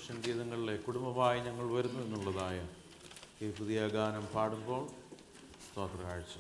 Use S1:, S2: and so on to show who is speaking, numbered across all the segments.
S1: Christian ഗീതങ്ങളിലെ കുടുംബമായി ഞങ്ങൾ വരുന്നു എന്നുള്ളതായ ഈ പുതിയ ഗാനം പാടുമ്പോൾ സ്തോത്ര കാഴ്ച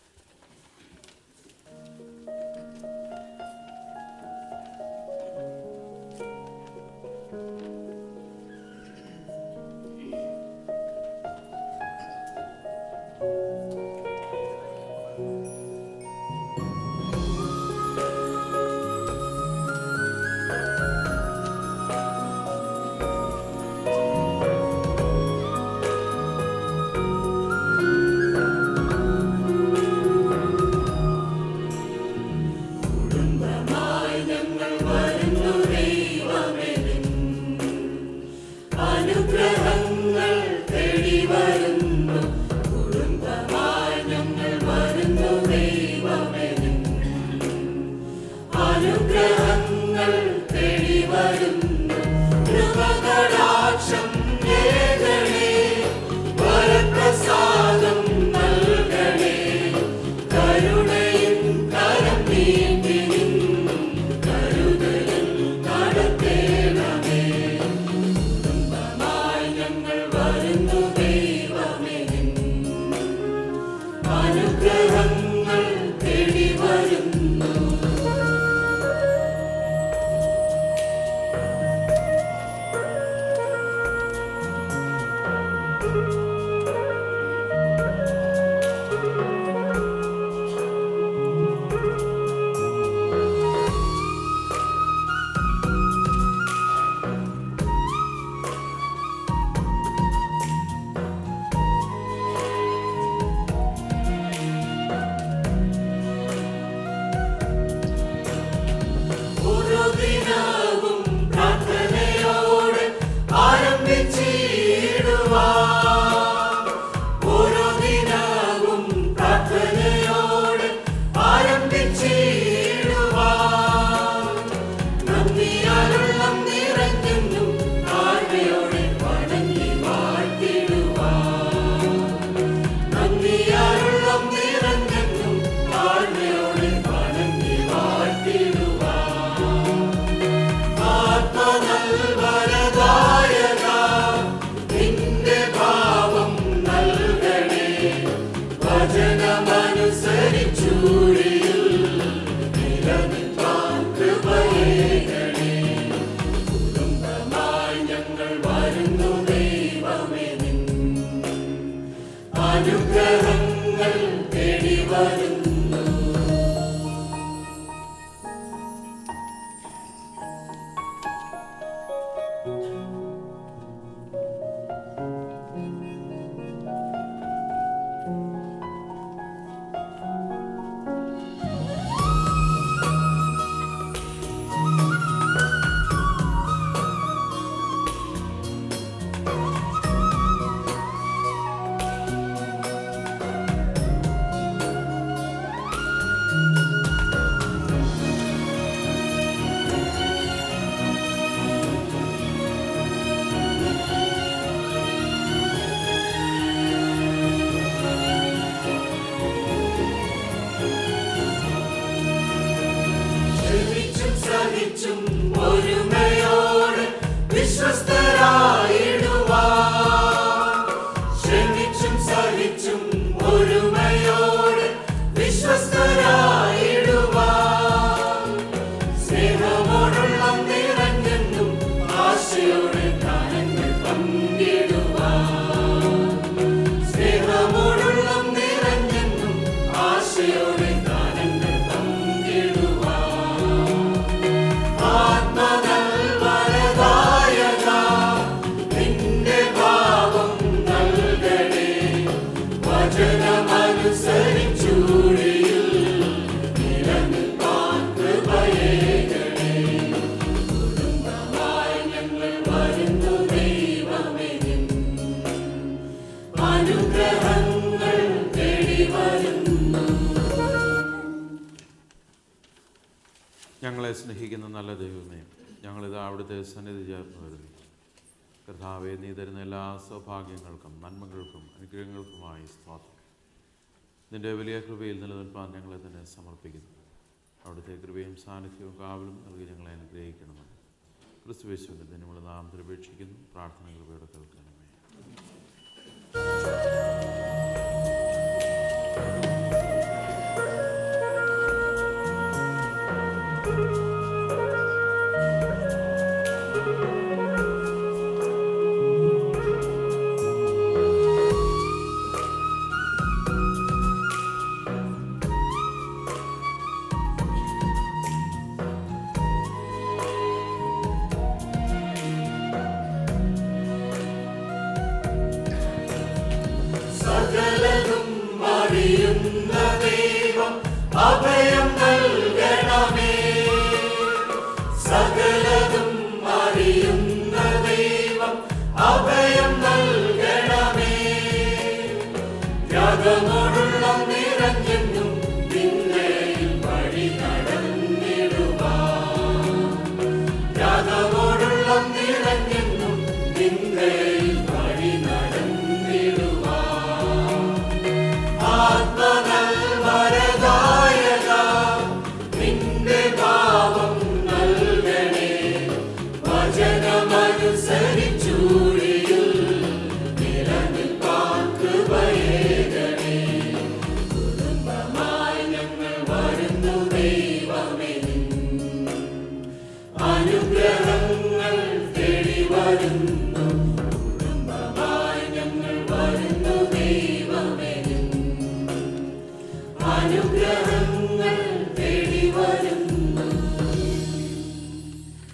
S2: അനുഗ്രഹങ്ങൾ തേടി വരുന്നു കുടുംബമായി ഞങ്ങൾ വരുന്നു ദൈവമേ നിൻ. അനുഗ്രഹങ്ങൾ തേടി വരുന്നു കൃപകടാക്ഷം ഏകണേ വരപ്രസാദം നൽകണേ കരുണയും കരം നീട്ടി നിന്നും കരുതലും നടത്തേണമേ കുടുംബമായി ഞങ്ങൾ വരുന്നു ദൈവമേ നിൻ. അനുഗ്രഹങ്ങൾ തേടി വരുന്നു ഓരോ ദിനവും പ്രാർത്ഥനയോടെ ആരംഭിച്ചിടുവാൻ ഓരോ ദിനവും പ്രാർത്ഥനയോടെ ആരംഭിച്ചിടുവാൻ നന്ദിയാലുള്ളം നിറഞ്ഞെന്നും താഴ്മയോടെ വണങ്ങി വാഴ്ത്തിടുവാൻ നന്ദിയാലുള്ളം നിറഞ്ഞെന്നും താഴ്മയോടെ വണങ്ങി വാഴ്ത്തിടുവാൻ ആത്മനൽവരദായക നിന്റെ ഭാവം നൽകണേ വചനമനുസരിച്ചൂഴിയിൽ നിലനിൽപ്പാൻ കൃപയേകണേ കുടുംബമായി ഞങ്ങൾ വരുന്നു ദൈവമേ നിൻ അനുഗ്രഹങ്ങൾ തേടി വരുന്നു ക്ഷമിച്ചും സഹിച്ചും ഒരുമയോടെ വിശ്വസ്തരായിടുവാൻ ക്ഷമിച്ചും സഹിച്ചും ഒരുമയോടെ വിശ്വസ്തരായിടുവാൻ സ്നേഹമോടുള്ള നിറഞ്ഞെന്നും ആശയോടെ ദാനങ്ങൾ പങ്കിടുവാൻ സ്നേഹമോടുള്ള നിറഞ്ഞെന്നും ആശയോടെ ദാനങ്ങൾ പങ്കിടുവാൻ ആത്മനൽവരദായക നിന്റെ ഭാവം നൽകണേ വചനമനുസരിച്ചൂഴിയിൽ നിലനിൽപ്പാൻ കൃപയേകണേ കുടുംബമായി ഞങ്ങൾ വരുന്നു ദൈവമേ നിൻ. അനുഗ്രഹങ്ങൾ തേടി വരുന്നു
S1: ഞങ്ങളെ സ്നേഹിക്കുന്ന നല്ല ദൈവമേ ഞങ്ങളിത് അവിടുത്തെ സന്നിധി ചേർന്ന് വരുന്നു കർത്താവെ നീ തരുന്ന എല്ലാ സൗഭാഗ്യങ്ങൾക്കും നന്മകൾക്കും അനുഗ്രഹങ്ങൾക്കുമായി സ്തോത്രം നിന്റെ വലിയ കൃപയിൽ നിലനിൽപ്പാൻ ഞങ്ങളെ തന്നെ സമർപ്പിക്കുന്നു അവിടുത്തെ കൃപയും സാന്നിധ്യവും കാവലും നൽകി ഞങ്ങളെ അനുഗ്രഹിക്കണമെന്ന് ക്രിസ്തുവേശുവിൻ്റെ ധന്യമുള്ള നാമത്തിൽ അപേക്ഷിക്കുന്നു പ്രാർത്ഥന കൃപയോടെ കേൾക്കണമേ
S2: സകലതും അറിയുന്ന ദൈവം അഭയം നൽകണമേ സകലതും അറിയുന്ന ദൈവം അഭയം നൽകണമേ ത്യാഗമോടുള്ള നിറഞ്ഞെന്നും നിന്നയിൽ വഴി നടന്നിടുവാൻ ത്യാഗമോടുള്ള നിറഞ്ഞെന്നും നിന്നയിൽ വഴി നടന്നിടുവാൻ ആത്മനൽ വരദായക നിന്റെ